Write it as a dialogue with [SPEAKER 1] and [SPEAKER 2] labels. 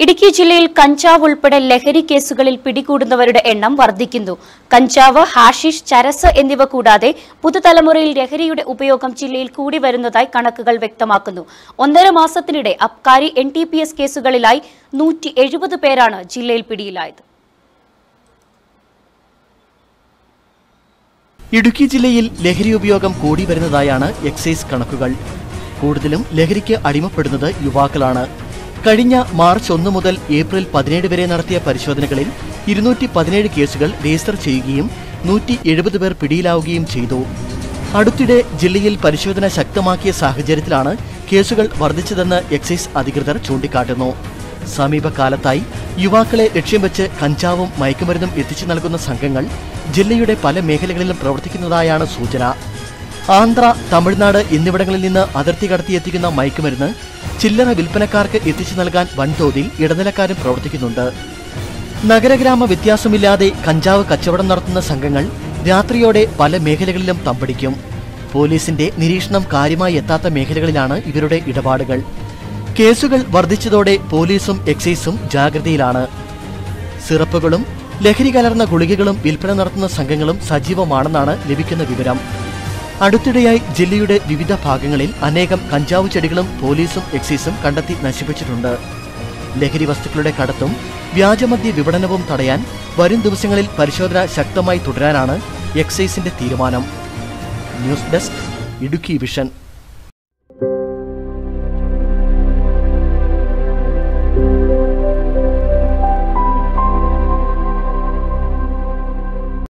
[SPEAKER 1] ഇടുക്കി ജില്ലയിൽ കഞ്ചാവ് ഉൾപ്പെടെ ലഹരി കേസുകളിൽ പിടികൂടുന്നവരുടെ എണ്ണം വർദ്ധിക്കുന്നു കഞ്ചാവ് ഹാഷിഷ് ചരസ് എന്നിവ കൂടാതെ പുതുതലമുറയിൽ ലഹരിയുടെ ഉപയോഗം ജില്ലയിൽ കൂടി വരുന്നതായി കണക്കുകൾ വ്യക്തമാക്കുന്നു ഒന്നര മാസത്തിനിടെ അബ്കാരി എൻ ടി പി എസ് കേസുകളിലായി നൂറ്റി എഴുപത് പേരാണ് ജില്ലയിൽ പിടിയിലായത്
[SPEAKER 2] ഇടുക്കി ജില്ലയിൽ ലഹരി ഉപയോഗം കൂടി വരുന്നതായാണ് എക്സൈസ് കണക്കുകൾ കൂടുതലും ലഹരിക്ക് അടിമപ്പെടുന്നത് യുവാക്കളാണ് കഴിഞ്ഞ മാർച്ച് ഒന്ന് മുതൽ ഏപ്രിൽ പതിനേഴ് വരെ നടത്തിയ പരിശോധനകളിൽ ഇരുന്നൂറ്റി പതിനേഴ് കേസുകൾ രജിസ്റ്റർ ചെയ്യുകയും നൂറ്റി എഴുപത് പേർ പിടിയിലാവുകയും ചെയ്തു അടുത്തിടെ ജില്ലയിൽ പരിശോധന ശക്തമാക്കിയ സാഹചര്യത്തിലാണ് കേസുകൾ വർദ്ധിച്ചതെന്ന് എക്സൈസ് അധികൃതർ ചൂണ്ടിക്കാട്ടുന്നു സമീപകാലത്തായി യുവാക്കളെ ലക്ഷ്യം വെച്ച് കഞ്ചാവും മയക്കുമരുന്നും എത്തിച്ചു നൽകുന്ന സംഘങ്ങൾ ജില്ലയുടെ പല മേഖലകളിലും പ്രവർത്തിക്കുന്നതായാണ് സൂചന ആന്ധ്ര തമിഴ്നാട് എന്നിവിടങ്ങളിൽ നിന്ന് അതിർത്തി കടത്തി എത്തിക്കുന്ന മയക്കുമരുന്ന് ചില്ലറ വിൽപ്പനക്കാർക്ക് എത്തിച്ചു നൽകാൻ വൻതോതിൽ ഇടനിലക്കാരും പ്രവർത്തിക്കുന്നുണ്ട് നഗരഗ്രാമ വ്യത്യാസമില്ലാതെ കഞ്ചാവ് കച്ചവടം നടത്തുന്ന സംഘങ്ങൾ രാത്രിയോടെ പല മേഖലകളിലും തമ്പടിക്കും പോലീസിന്റെ നിരീക്ഷണം കാര്യമായി എത്താത്ത മേഖലകളിലാണ് ഇവരുടെ ഇടപാടുകൾ കേസുകൾ വർദ്ധിച്ചതോടെ പോലീസും എക്സൈസും ജാഗ്രതയിലാണ് സിറപ്പുകളും ലഹരി കലർന്ന ഗുളികകളും വിൽപ്പന നടത്തുന്ന സംഘങ്ങളും സജീവമാണെന്നാണ് ലഭിക്കുന്ന വിവരം അടുത്തിടെയായി ജില്ലയുടെ വിവിധ ഭാഗങ്ങളിൽ അനേകം കഞ്ചാവ് ചെടികളും പോലീസും എക്സൈസും കണ്ടെത്തി നശിപ്പിച്ചിട്ടുണ്ട് ലഹരി വസ്തുക്കളുടെ കടത്തും വ്യാജമദ്യ വിപണനവും തടയാൻ വരും ദിവസങ്ങളിൽ പരിശോധന ശക്തമായി തുടരാനാണ് എക്സൈസിന്റെ തീരുമാനം ന്യൂസ് ഡെസ്ക് ഇടുക്കി വിഷൻ